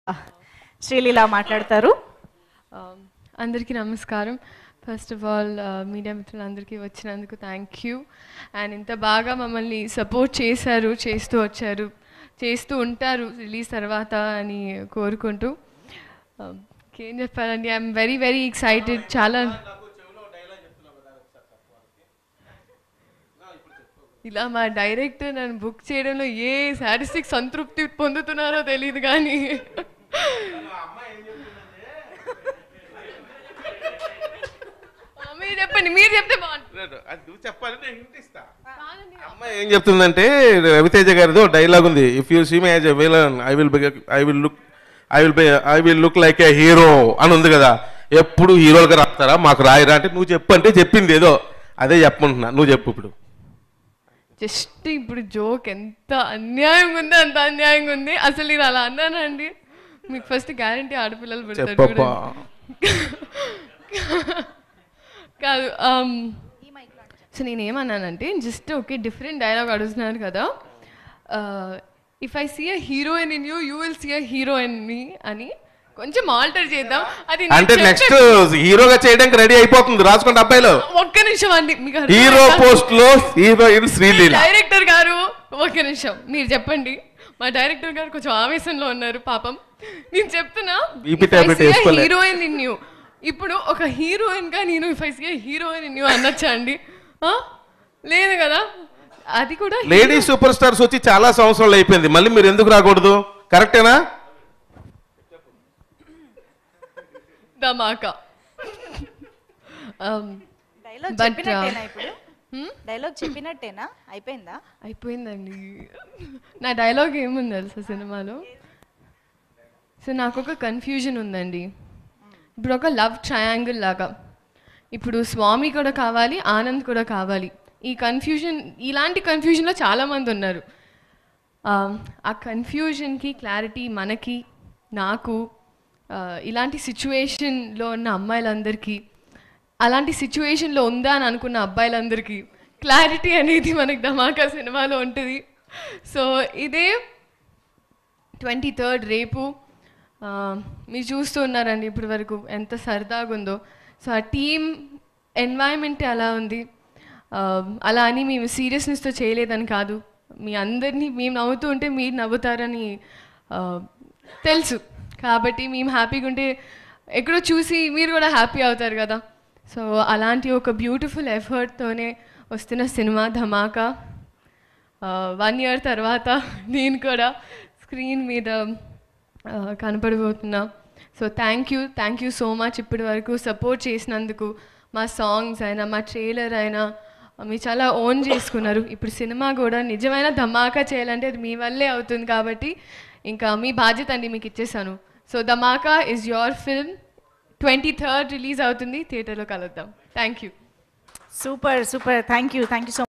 శ్రీలీల మాట్లాడతారు Um, అందరికీ నమస్కారం ఫస్ట్ ఆఫ్ ఆల్ మీడియా మిత్రులందరికీ వచ్చినందుకు థ్యాంక్ యూ అండ్ ఇంత బాగా మమ్మల్ని సపోర్ట్ చేశారు చేస్తూ వచ్చారు చేస్తూ ఉంటారు రిలీజ్ తర్వాత అని కోరుకుంటూ Um, ఏం చెప్పాలండి ఐఎమ్ వెరీ వెరీ ఎక్సైటెడ్ చాలా ఇలా మా డైరెక్టర్ నన్ను బుక్ చేయడంలో ఏ సాటిస్టిక్ సంతృప్తి పొందుతున్నారో తెలియదు కానీ మీరు చెప్పండి మీరు చెప్తే బాగుంటుంది అది నువ్వు చెప్పాలి నేను హింట్ ఇస్తా అమ్మాయి ఏం చెప్తుందంటే రవితేజ గారిదో డైలాగ్ ఉంది if you see me as a villain I will I will look I will be I will look like a hero అని ఉంది కదా ఎప్పుడు హీరోలుగా రాస్తారా మాకు రాయరా అంటే నువ్వు చెప్పు అంటే చెప్పింది ఏదో అదే చెప్పమంటున్నా నువ్వు చెప్పు ఇప్పుడు జస్ట్ ఇప్పుడు జోక్ ఎంత అన్యాయంగా ఉంది అంత అన్యాయంగా ఉంది అసలు నేను అలా అన్నానండి మీకు ఫస్ట్ గ్యారంటీ ఆడపిల్లలు పెడతారు చెప్పబ్బా చూడండి. కాదు సో నేను ఏమన్నానంటే జస్ట్ ఓకే డిఫరెంట్ డైలాగ్ అడుగుతున్నారు కదా if I see a heroine in you you will see a heroine me అని కొంచెం ఆల్టర్ చేద్దాం అది నేను అంటే చెప్పే- నెక్స్ట్ హీరోగా చేయడానికి రెడీ అయిపోతుంది రాసుకోండి అబ్బాయిలు ఒక్క నిమిషం అండి మీకు అర్థం హీరో కాదా? పోస్ట్ లో హీరోయిన్ శ్రీలీల డైరెక్టర్ గారు ఒక నిమిషం మీరు చెప్పండి మా డైరెక్టర్ గారు కొంచెం ఆవేశంలో ఉన్నారు పాపం నేను చెప్తున్నా BP tablet వేసుకోలే. హీరోయిన్ ఇన్ యూ ఇప్పుడు ఒక హీరోయిన్ గా నేను if I heroine in you అనొచ్చా అండి ఆ? లేదు కదా అది కూడా లేడీ సూపర్ స్టార్స్ వచ్చి చాలా సంవత్సరాలు అయిపోయింది మళ్ళీ మీరు ఎందుకు రాకూడదు కరెక్టేనా ధమాకా Um, డైలాగ్ But, చెప్పినట్టేనా uh, ఇప్పుడు hmm? డైలాగ్ చెప్పినట్టేనా అయిపోయిందా అయిపోయిందండి నా డైలాగ్ ఏముంది తెలుసా సినిమాలో సో నాకు ఒక కన్ఫ్యూజన్ ఉందండి ఇప్పుడు ఒక లవ్ ట్రయాంగిల్ లాగా ఇప్పుడు స్వామి కూడా కావాలి ఆనంద్ కూడా కావాలి ఈ కన్ఫ్యూజన్ ఇలాంటి కన్ఫ్యూజన్లో చాలామంది ఉన్నారు ఆ, ఆ కన్ఫ్యూజన్కి క్లారిటీ మనకి నాకు ఆ, ఇలాంటి సిచ్యువేషన్లో ఉన్న అమ్మాయిలందరికీ అలాంటి సిచ్యువేషన్లో ఉందా అని అనుకున్న అబ్బాయిలందరికీ క్లారిటీ అనేది మనకి ధమాకా సినిమాలో ఉంటుంది సో ఇదే ట్వంటీ థర్డ్ రేపు ఆ, మీరు చూస్తూ ఉన్నారండి ఇప్పటి వరకు ఎంత సరదాగా ఉందో సో ఆ టీమ్ ఎన్వైరన్మెంట్ అలా ఉంది ఆ, అలా అని మేము సీరియస్నెస్తో చేయలేదని కాదు మీ అందరినీ మేము నవ్వుతూ ఉంటే మీరు నవ్వుతారని ఆ, తెలుసు కాబట్టి మేము హ్యాపీగా ఉంటే ఎక్కడో చూసి మీరు కూడా హ్యాపీ అవుతారు కదా సో అలాంటి ఒక బ్యూటిఫుల్ ఎఫర్ట్తోనే వస్తున్న సినిమా ధమాకా వన్ ఇయర్ తర్వాత నేను కూడా స్క్రీన్ మీద ఆ, కనపడబోతున్నా so thank you thank you so much ఇప్పటి వరకు సపోర్ట్ చేసినందుకు మా సాంగ్స్ అయినా మా ట్రైలర్ అయినా మీరు చాలా ఓన్ చేసుకున్నారు ఇప్పుడు సినిమా కూడా నిజమైన ధమాకా చేయాలంటే అది మీ వల్లే అవుతుంది కాబట్టి ఇంకా మీ బాధ్యత అండి మీకు ఇచ్చేసాను so Dhamaka is your film twenty third release అవుతుంది థియేటర్లో కలుద్దాం thank you super super thank you thank you so